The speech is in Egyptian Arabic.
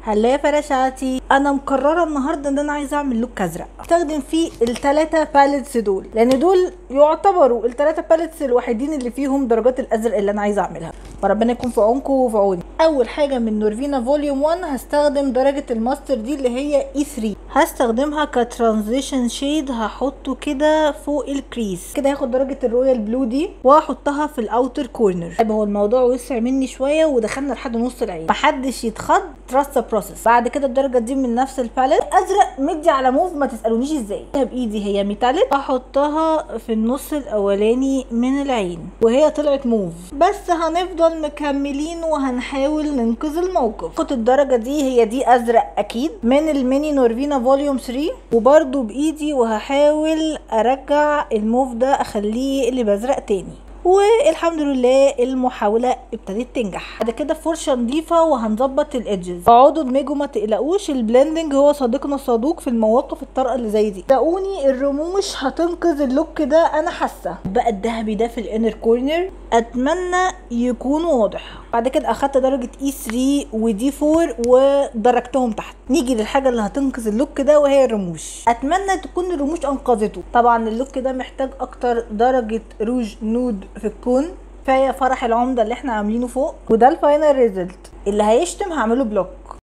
هلا يا فراشاتي انا مقرره النهارده ان انا عايزه اعمل لوك ازرق استخدم فيه الثلاثه باليتس دول لان دول يعتبروا الثلاثه باليتس الوحيدين اللي فيهم درجات الازرق اللي انا عايزه اعملها فربنا يكون في عونكم وفي عوني اول حاجه من نورفينا فوليوم 1 هستخدم درجه الماستر دي اللي هي اي 3 هستخدمها كترانزيشن شيد هحطه كده فوق الكريس كده هاخد درجه الرويال بلو دي واحطها في الاوتر كورنر طيب هو الموضوع وسع مني شويه ودخلنا لحد نص العين محدش يتخض تراست بروسيس بعد كده الدرجه دي من نفس الباليت ازرق مدي على موف ما تسالونيش ازاي بايدي هي ميتاليك احطها في النص الاولاني من العين وهي طلعت موف بس هنفضل مكملين وهنحاول ننقذ الموقف خد الدرجه دي هي دي ازرق اكيد من الميني نورفينا فوليوم 3 وبرده بايدي وهحاول ارجع الموف ده اخليه اللي بزرق تاني والحمد لله المحاولة ابتدت تنجح بعد كده فرشة نظيفة وهنظبط الادجز اقعدوا دمجوا ما تقلقوش البلندنج هو صديقنا الصدوق في المواقف الطارئة اللي زي دي صدقوني الرموش هتنقذ اللوك ده انا حاسة بقى الذهبي ده في الانر كورنر اتمنى يكون واضح بعد كده اخدت درجة اي 3 ودي 4 ودرجتهم تحت نيجي للحاجة اللي هتنقذ اللوك ده وهي الرموش اتمنى تكون الرموش انقذته طبعا اللوك ده محتاج اكتر درجة روج نود في الكون كفايه فرح العمده اللي احنا عاملينه فوق وده الفاينل ريزلت اللي هيشتم هعمله بلوك